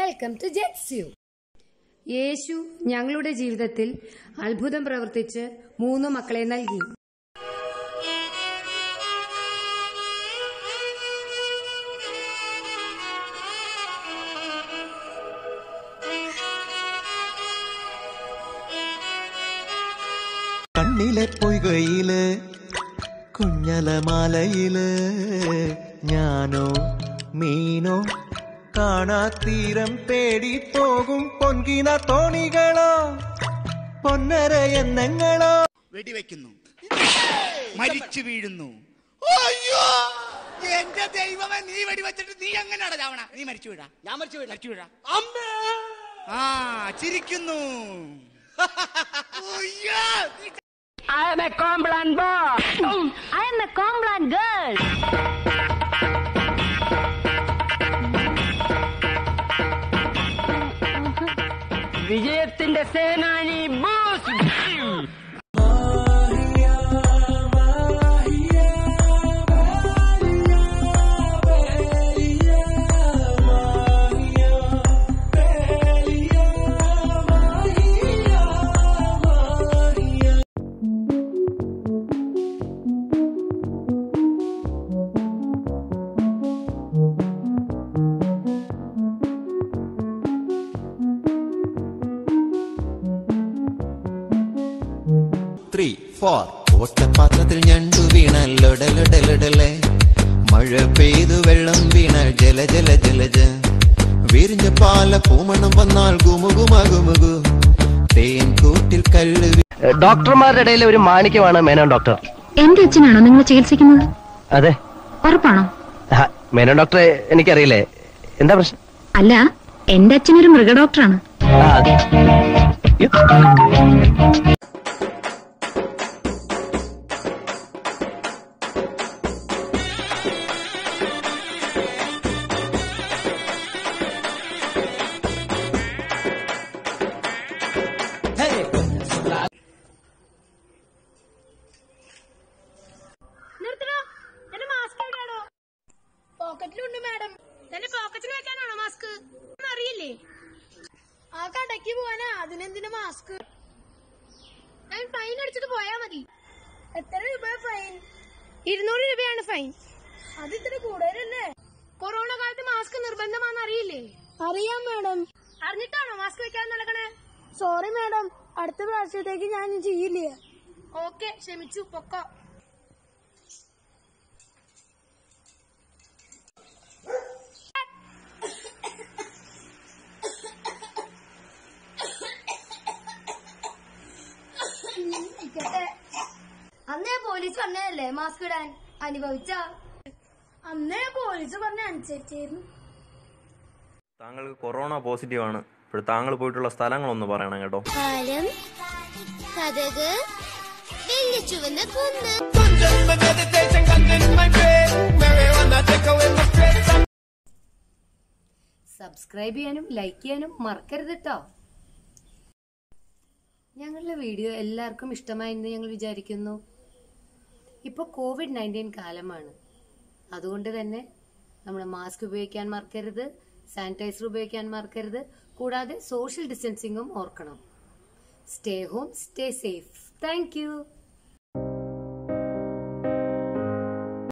Welcome to ജെറ്റ്സ്യു യേശു ഞങ്ങളുടെ ജീവിതത്തിൽ അത്ഭുതം പ്രവർത്തിച്ച് മൂന്ന് മക്കളെ നൽകി കണ്ണിലെ പൊയ്കയില് കുഞ്ഞലമാലയില് ഞാനോ മീനോ കാണാത്തീരം തേടി പോകും പൊൻകിന തോണികളോ പൊന്നര എന്നെങ്ങളോ വെടിവെക്കുന്നു മരിച്ചു വീഴുന്നു അയ്യോ എന്റെ ദൈവമേ നീ വെടിവെച്ചിട്ട് നീ എങ്ങനെയാണ് ചാവണ നീ മരിച്ചു വീഴാ ഞാൻ മരിച്ചു വീഴാ മരിച്ചു വീഴാ അമ്മേ ആ ചിരിക്കുന്നു അയ്യോ നീ I am a Complan boy. I am a Complan girl. വിജയത്തിന്റെ സേനാനി ബോസ് ത്രീ ഫോർ ഓട്ടപാത്രത്തിൽ ഞണ്ടു വീണല്ലൊടലൊടലൊടലെ മഴ പെയ്തു വെള്ളം വീണാൽ ജല ജല ജലജ വിരിഞ്ഞ പാല പൂമണം വന്നാൽ ഗുമുകുമ ഗുമുകു തേൻ കൂട്ടിൽ കള്ളു വീ- ഡോക്ടർമാരുടെ ഇടയിൽ ഒരു മാണിക്യമാണ് മേനോൻ ഡോക്ടർ എന്റെ അച്ഛനാണോ നിങ്ങൾ ചികിത്സിക്കുന്നത് അതെ ഉറപ്പാണോ ആ, മേനോൻ ഡോക്ടറെ എനിക്കറിയില്ലേ എന്താ പ്രശ്നം അല്ല എന്റെ അച്ഛനൊരു മൃഗ ഡോക്ടറാണ് ആ, യ്യോ. പോക്കറ്റിലുണ്ട് മാഡം എന്റെ പോക്കറ്റിൽ വെക്കാനാണോ മാസ്ക് അറിയില്ലേ ആ കടയ്ക്ക് പോവാനാ അതിനെന്തിനു മാസ്ക് ഞാൻ ഫൈൻ അടിച്ചിട്ട് പോയാ മതി എത്ര രൂപ ഫൈൻ ഇരുന്നൂറ് രൂപയാണ് ഫൈൻ അത് ഇത്ര കൂടുതലല്ലേ കൊറോണ കാലത്ത് മാസ്ക് നിർബന്ധമാണെന്ന് അറിയില്ലേ അറിയാം മാഡം അറിഞ്ഞിട്ടാണോ മാസ്ക് വെക്കാൻ നടക്കണേ സോറി മാഡം അടുത്ത പ്രാവശ്യത്തേക്ക് ഞാൻ ചെയ്യില്ലേ ഓക്കെ ക്ഷമിച്ചു പൊക്കോ അന്നേ പോലീസ് പറഞ്ഞതല്ലേ മാസ്ക് ഇടാൻ അനുഭവിച്ച അന്നേ പോലീസ് പറഞ്ഞ അനുസരിച്ചായിരുന്നു താങ്കൾക്ക് കൊറോണ പോസിറ്റീവ് ആണ് ഇപ്പോൾ താങ്കൾ പോയിട്ടുള്ള സ്ഥലങ്ങളൊന്ന് പറയണം കേട്ടോ പാലം കഥക് വലിയ ചുവന്ന കുന്ന് സബ്സ്ക്രൈബ് ചെയ്യാനും ലൈക്ക് ചെയ്യാനും മറക്കരുത് കേട്ടോ ഞങ്ങളുടെ വീഡിയോ എല്ലാവർക്കും ഇഷ്ടമായെന്ന് ഞങ്ങൾ വിചാരിക്കുന്നു ഇപ്പോൾ കോവിഡ് നയൻറ്റീൻ കാലമാണ് അതുകൊണ്ട് തന്നെ നമ്മൾ മാസ്ക് ഉപയോഗിക്കാൻ മറക്കരുത് സാനിറ്റൈസർ ഉപയോഗിക്കാൻ മറക്കരുത് കൂടാതെ സോഷ്യൽ ഡിസ്റ്റൻസിങ്ങും ഓർക്കണം stay home stay safe thank